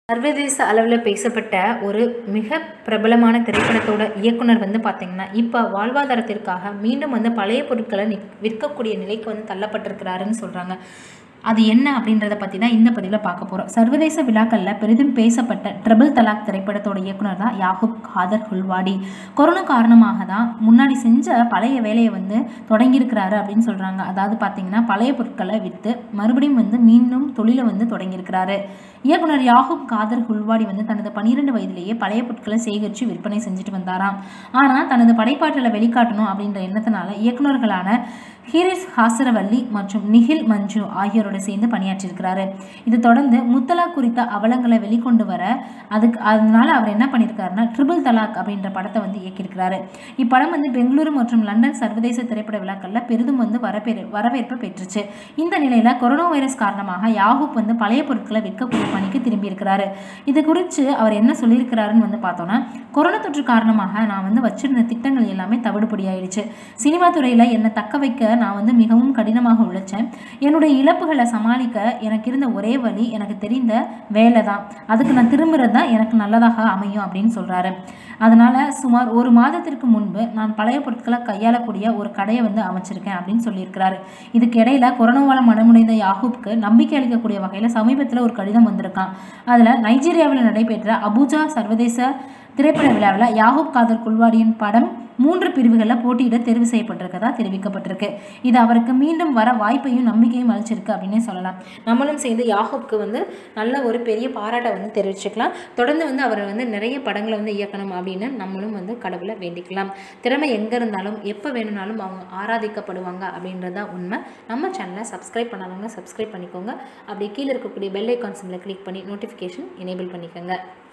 சர்வதேச அளவில் பேசப்பட்ட ஒரு மிக பிரபலமான திரைப்படத்தோட இயக்குனர் வந்து பார்த்திங்கன்னா இப்போ வாழ்வாதாரத்திற்காக மீண்டும் வந்து பழைய பொருட்களை நிக் விற்கக்கூடிய நிலைக்கு வந்து தள்ளப்பட்டிருக்கிறாருன்னு சொல்கிறாங்க அது என்ன அப்படின்றத பற்றி தான் இந்த பதிவில் பார்க்க போகிறோம் சர்வதேச விழாக்களில் பெரிதும் பேசப்பட்ட ட்ரிபிள் தலாக் திரைப்படத்தோட இயக்குனர் தான் யாகுப் காதர் ஹுல்வாடி கொரோனா காரணமாக தான் முன்னாடி செஞ்ச பழைய வேலையை வந்து தொடங்கியிருக்கிறாரு அப்படின்னு சொல்கிறாங்க அதாவது பார்த்தீங்கன்னா பழைய பொருட்களை விற்று மறுபடியும் வந்து மீண்டும் தொழிலை வந்து தொடங்கியிருக்கிறாரு இயக்குனர் யாகுப் காதர் ஹுல்வாடி வந்து தனது பன்னிரெண்டு வயதிலேயே பழைய பொருட்களை சேகரித்து விற்பனை செஞ்சுட்டு வந்தாராம் ஆனால் தனது படைப்பாற்றலை வெளிக்காட்டணும் அப்படின்ற எண்ணத்தினால இயக்குனர்களான ஹீரிஸ் ஹாசரவல்லி மற்றும் நிகில் மஞ்சு ஆகியோரோட சேர்ந்து பணியாற்றியிருக்கிறாரு இது தொடர்ந்து முத்தலா குறித்த அவலங்களை வெளிக்கொண்டு வர அதுக்கு அதனால அவர் என்ன பண்ணியிருக்காருன்னா ட்ரிபிள் தலாக் அப்படின்ற படத்தை வந்து இயக்கியிருக்கிறாரு இப்படம் வந்து பெங்களூரு மற்றும் லண்டன் சர்வதேச திரைப்பட விழாக்களில் பெரிதும் வந்து வரப்பெரு வரவேற்பு பெற்றுச்சு இந்த நிலையில் கொரோனா வைரஸ் காரணமாக யாகூப் வந்து பழைய பொருட்களை விற்கக்கூடிய பணிக்கு திரும்பியிருக்கிறாரு இது குறித்து அவர் என்ன சொல்லியிருக்கிறாருன்னு வந்து பார்த்தோன்னா கொரோனா தொற்று காரணமாக நான் வந்து வச்சிருந்த திட்டங்கள் எல்லாமே தவிடுபடி ஆயிடுச்சு சினிமா துறையில் என்னை தக்க வைக்க நான் வந்து மிகவும் கடினமாக உழைச்சேன் என்னுடைய இழப்புகளை சமாளிக்க எனக்கு இருந்த ஒரே வழி எனக்கு தெரிந்த வேலை தான் அதுக்கு நான் திரும்புறது தான் எனக்கு நல்லதாக அமையும் அப்படின்னு சொல்கிறாரு அதனால் சுமார் ஒரு மாதத்திற்கு முன்பு நான் பழைய பொருட்களை கையாளக்கூடிய ஒரு கடையை வந்து அமைச்சிருக்கேன் அப்படின்னு சொல்லியிருக்கிறாரு இதுக்கு இடையில கொரோனாவால் மனமுடைந்த யாகூப்க்கு நம்பிக்கை அளிக்கக்கூடிய வகையில் சமீபத்தில் ஒரு கடிதம் வந்திருக்கான் அதில் நைஜீரியாவில் நடைபெற்ற அபுஜா சர்வதேச திரைப்பட விழாவில் யாகூப் காதர் குல்வாடியின் படம் மூன்று பிரிவுகளில் போட்டியிட தேர்வு செய்யப்பட்டிருக்கதா தெரிவிக்கப்பட்டிருக்கு இது அவருக்கு மீண்டும் வர வாய்ப்பையும் நம்பிக்கையும் அளிச்சிருக்கு அப்படின்னே சொல்லலாம் நம்மளும் சேர்ந்து யாகூப்க்கு வந்து நல்ல ஒரு பெரிய பாராட்டை வந்து தெரிவிச்சுக்கலாம் தொடர்ந்து வந்து அவர் வந்து நிறைய படங்களை வந்து இயக்கணும் அப்படின்னு நம்மளும் வந்து கடவுளை வேண்டிக்கலாம் திறமை எங்கே இருந்தாலும் எப்போ வேணும்னாலும் அவங்க ஆராதிக்கப்படுவாங்க அப்படின்றது தான் உண்மை நம்ம சேனலை சப்ஸ்கிரைப் பண்ணாதவங்க சப்ஸ்கிரைப் பண்ணிக்கோங்க அப்படியே கீழே இருக்கக்கூடிய பெல் ஐக்கான் சிம்மில் கிளிக் பண்ணி நோட்டிஃபிகேஷன் எனேபிள் பண்ணிக்கோங்க